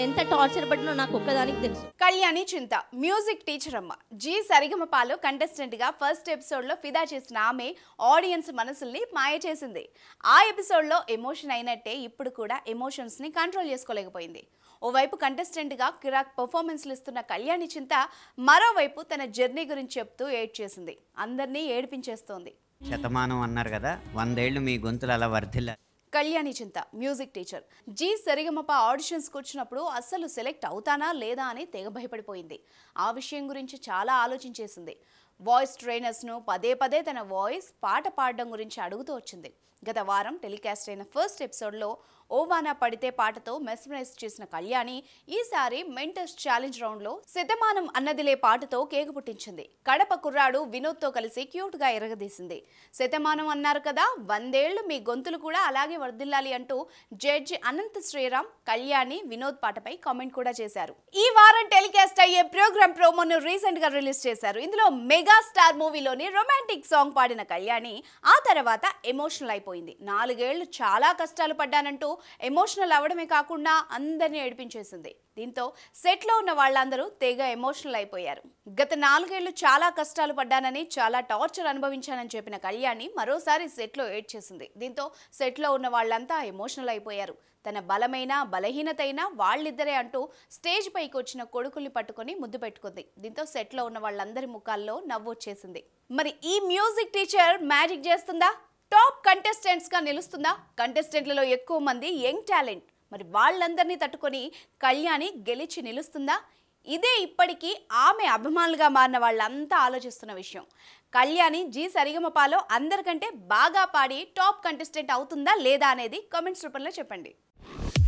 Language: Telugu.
ఎంత టార్చర్ పడినో నాకు ఒక్కదానికి తెలుసు కళ్యాణి చింత మ్యూజిక్ టీచర్ అమ్మ జీ సరిగమపాలో కంటెస్టెంట్ గా ఫస్ట్ ఎపిసోడ్ లో ఫిదా చేసిన ఆమె ఆడియన్స్ మనసుల్ని మాయ చేసింది ఆ ఎపిసోడ్ లో ఎమోషన్ అయినట్టే ఇప్పుడు కూడా ఎమోషన్స్ ని కంట్రోల్ చేసుకోలేకపోయింది ఓవైపు కంటెస్టెంట్ గా కిరాక్ పర్ఫార్మెన్స్లు ఇస్తున్న కళ్యాణి చింత మరోవైపు తన జర్నీ గురించి చెప్తూ ఏడ్ చేసింది అందరినీ ఏడిపించేస్తోంది శతమానం అన్నారు కదా వందేళ్లు మీ గొంతులు అలా వర్ధిల్ల Kalyani Chinta music teacher Zee Sarigamapa ఆడిషన్స్కి వచ్చినప్పుడు అస్సలు సెలెక్ట్ అవుతానా లేదా అని తెగ భయపడిపోయింది ఆ విషయం గురించి చాలా ఆలోచించేసింది వాయిస్ ట్రైనర్స్ను పదే పదే తన వాయిస్ పాట పాడడం గురించి అడుగుతూ వచ్చింది గత వారం టెలికాస్ట్ అయిన ఫస్ట్ ఎపిసోడ్లో ఓవానా పడితే పాటతో మెస్మరైజ్ చేసిన కళ్యాణి ఈసారి మెంటర్స్ ఛాలెంజ్ రౌండ్లో శతమానం అన్నదిలే పాటతో కేకు పుట్టించింది కడప కుర్రాడు వినోద్తో కలిసి క్యూట్గా ఎరగదీసింది శతమానం అన్నారు కదా వందేళ్లు మీ గొంతులు కూడా అలాగే వర్దిల్లాలి అంటూ జడ్జి అనంత శ్రీరామ్ కళ్యాణి వినోద్ పాటపై కామెంట్ కూడా చేశారు ఈ వారం టెలికాస్ట్ అయ్యే ప్రోగ్రామ్ ప్రోమోను రీసెంట్ గా రిలీజ్ చేశారు ఇందులో మెగా స్టార్ మూవీలోని రొమాంటిక్ సాంగ్ పాడిన కళ్యాణి ఆ తర్వాత ఎమోషనల్ అయిపోయింది నాలుగేళ్లు చాలా కష్టాలు పడ్డానంటూ ఎమోషనల్ అవడమే కాకుండా అందరినీ ఏడిపించేసింది దీంతో సెట్లో ఉన్న వాళ్ళందరూ తెగ ఎమోషనల్ అయిపోయారు గత నాలుగేళ్లు చాలా కష్టాలు పడ్డానని చాలా టార్చర్ అనుభవించానని చెప్పిన కళ్యాణి మరోసారి సెట్లో ఏడ్ చేసింది దీంతో సెట్లో ఉన్న వాళ్ళంతా ఎమోషనల్ అయిపోయారు తన బలమైన బలహీనతైన వాళ్ళిద్దరే అంటూ స్టేజ్ పైకి వచ్చిన కొడుకుల్ని పట్టుకొని ముద్దు పెట్టుకుంది దీంతో సెట్లో ఉన్న వాళ్ళందరి ముఖాల్లో నవ్వు వచ్చేసింది మరి ఈ మ్యూజిక్ టీచర్ మ్యాజిక్ చేస్తుందా టాప్ కంటెస్టెంట్స్ గా నిలుస్తుందా కంటెస్టెంట్లలో ఎక్కువ మంది యంగ్ టాలెంట్ మరి వాళ్ళందరినీ తట్టుకొని కళ్యాణి గెలిచి నిలుస్తుందా ఇదే ఇప్పటికీ ఆమె అభిమానులుగా మారిన వాళ్ళంతా ఆలోచిస్తున్న విషయం కళ్యాణి జీ సరిగమపాలో అందరికంటే బాగా పాడి టాప్ కంటెస్టెంట్ అవుతుందా లేదా అనేది కామెంట్స్ రూపంలో చెప్పండి